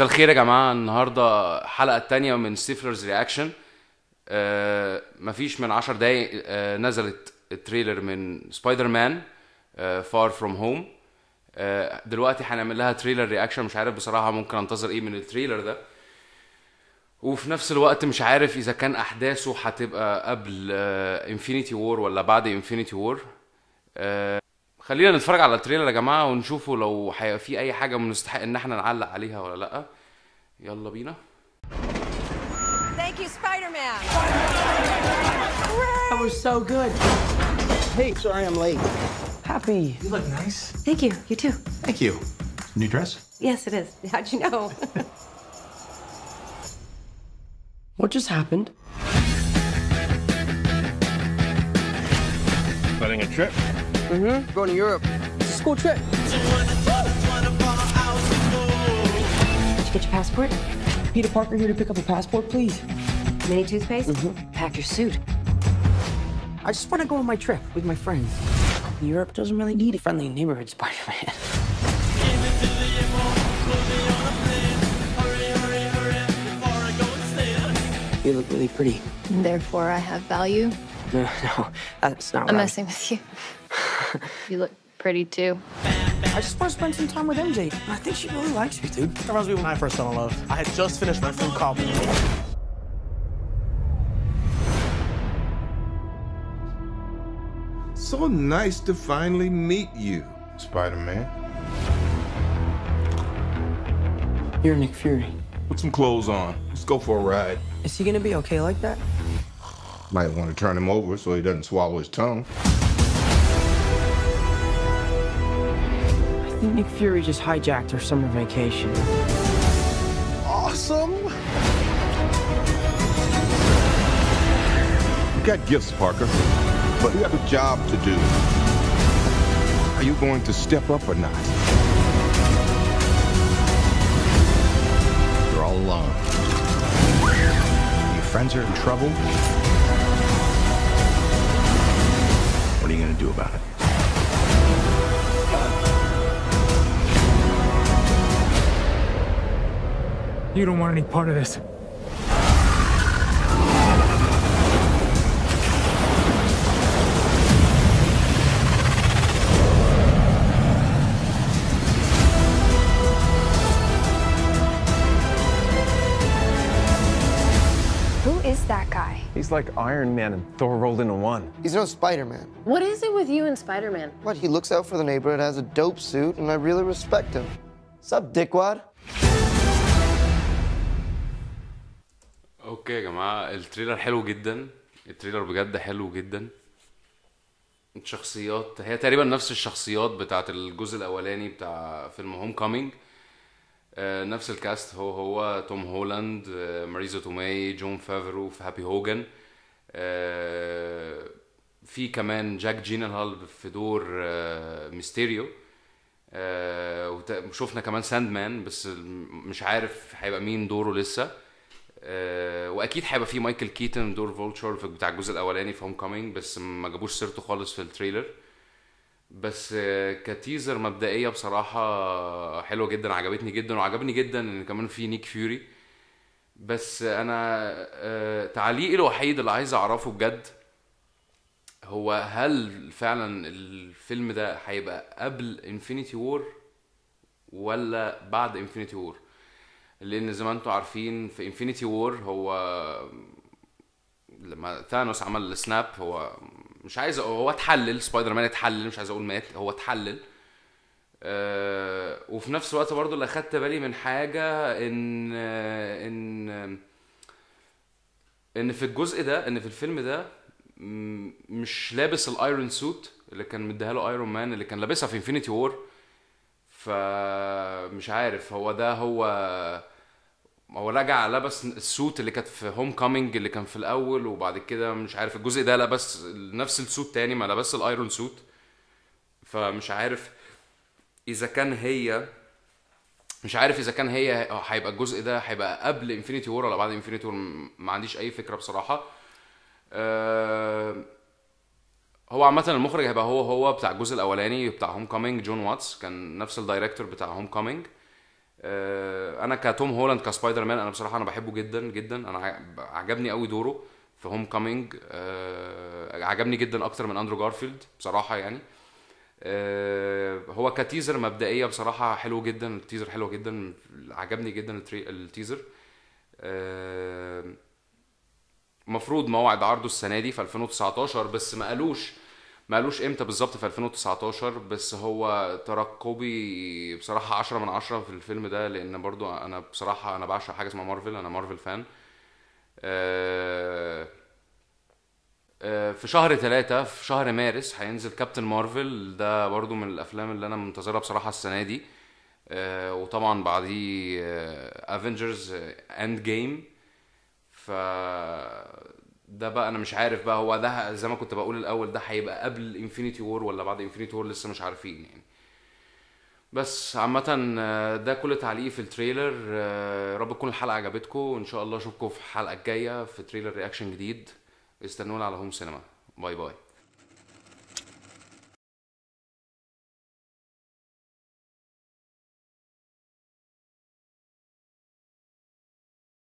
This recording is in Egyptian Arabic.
مساء الخير يا جماعة النهاردة الحلقة التانية من ستيفلرز رياكشن آه مفيش من عشر دقايق آه نزلت التريلر من سبايدر مان فار فروم هوم دلوقتي هنعمل لها تريلر رياكشن مش عارف بصراحة ممكن انتظر ايه من التريلر ده وفي نفس الوقت مش عارف اذا كان احداثه هتبقى قبل انفينيتي وور ولا بعد انفينيتي وور خلينا نتفرج على التريلر يا جماعه ونشوفوا لو هيبقى في اي حاجه مستحق ان احنا نعلق عليها ولا لا يلا بينا Thank you, Spider-Man. That was so good. Hey, sorry I'm late. Happy. You look nice. Thank you. You too. Thank you. New dress? Yes, it is. How'd you know? What just happened? Planning a trip? Going to Europe. It's a school trip. Did you get your passport? Peter Parker here to pick up a passport, please. Mini toothpaste? Pack your suit. I just want to go on my trip with my friends. Europe doesn't really need a friendly neighborhood Spider-Man. you look really pretty. Therefore, I have value. No, no, that's not I'm right. messing with you. you look pretty too. I just want to spend some time with MJ. I think she really likes me, dude. That reminds me when I first fell in love. I had just finished my food called. So nice to finally meet you, Spider Man. You're Nick Fury. Put some clothes on. Let's go for a ride. Is he gonna be okay like that? Might want to turn him over so he doesn't swallow his tongue. I think Nick Fury just hijacked our summer vacation. Awesome! You got gifts, Parker, but you have a job to do. Are you going to step up or not? You're all alone. Your friends are in trouble. What are you gonna do about it? You don't want any part of this. Who is that guy? He's like Iron Man and Thor rolled into one. He's no Spider-Man. What is it with you and Spider Man? What? He looks out for the neighborhood, has a dope suit, and I really respect him. Sup, dickwad? اوكي يا جماعه التريلر حلو جدا التريلر بجد حلو جدا الشخصيات هي تقريبا نفس الشخصيات بتاعت الجزء الاولاني بتاع فيلم هوم كومينج نفس الكاست هو هو توم هولاند آه، ماريزا توماي جون فافرو في هابي هوجن آه، في كمان جاك جينالهال في دور آه، ميستيريو آه، وت- وشفنا كمان ساند مان بس مش عارف هيبقى مين دوره لسه آه، واكيد هيبقى في مايكل كيتن دور فولتشر في بتاع الجزء الاولاني في هوم كومينج بس ما جابوش سيرته خالص في التريلر بس آه، كتيزر مبدئيه بصراحه حلوه جدا عجبتني جدا وعجبني جدا ان كمان في نيك فيوري بس انا آه، تعليقي الوحيد اللي عايز اعرفه بجد هو هل فعلا الفيلم ده هيبقى قبل انفينيتي وور ولا بعد انفينيتي وور لان زي ما انتم عارفين في انفينيتي وور هو لما ثانوس عمل السناب هو مش عايز هو اتحلل سبايدر مان اتحلل مش عايز اقول مات هو اتحلل آه وفي نفس الوقت برضو اللي اخدت بالي من حاجه ان آه ان ان في الجزء ده ان في الفيلم ده م- مش لابس الايرون سوت اللي كان مديها له ايرون مان اللي كان لابسها في انفينيتي وور فمش عارف هو ده هو هو رجع لبس السوت اللي كانت في هوم كومينج اللي كان في الاول وبعد كده مش عارف الجزء ده لبس نفس السوت تاني ما لبس الايرون سوت فمش عارف اذا كان هي مش عارف اذا كان هي هيبقى الجزء ده هيبقى قبل انفينيتي وور ولا بعد انفينيتي وور ما عنديش اي فكره بصراحه أه هو عامة المخرج هيبقى هو هو بتاع الجزء الأولاني بتاع هوم كومينج جون واتس كان نفس الدايركتور بتاع هوم كومينج آه، انا كتوم هولاند كسبايدر مان انا بصراحه انا بحبه جدا جدا انا ع- عجبني قوي دوره في هوم كامينج عجبني جدا اكتر من اندرو جارفيلد بصراحه يعني آه، هو كتيزر مبدئيه بصراحه حلو جدا التيزر حلو جدا عجبني جدا التري- التيزر آه، المفروض موعد عرضه السنه دي في 2019 بس ما قالوش ما قالوش امتى بالظبط في 2019 بس هو ترقبي بصراحه 10 من 10 في الفيلم ده لان برضو انا بصراحه انا بعشق حاجه اسمها مارفل انا مارفل فان آه، آه، في شهر ثلاثة في شهر مارس هينزل كابتن مارفل ده برضو من الافلام اللي انا منتظرها بصراحه السنه دي آه، وطبعا بعديه افنجرز اند جيم ف ده بقى انا مش عارف بقى هو ده زي ما كنت بقول الاول ده هيبقى قبل انفينيتي وور ولا بعد انفينيتي وور لسه مش عارفين يعني بس عامة آه، ده كل تعليقي في التريلر آه، يا رب تكون الحلقة عجبتكم وان شاء الله اشوفكم في الحلقة الجاية في تريلر رياكشن جديد استنونا على هوم سينما باي باي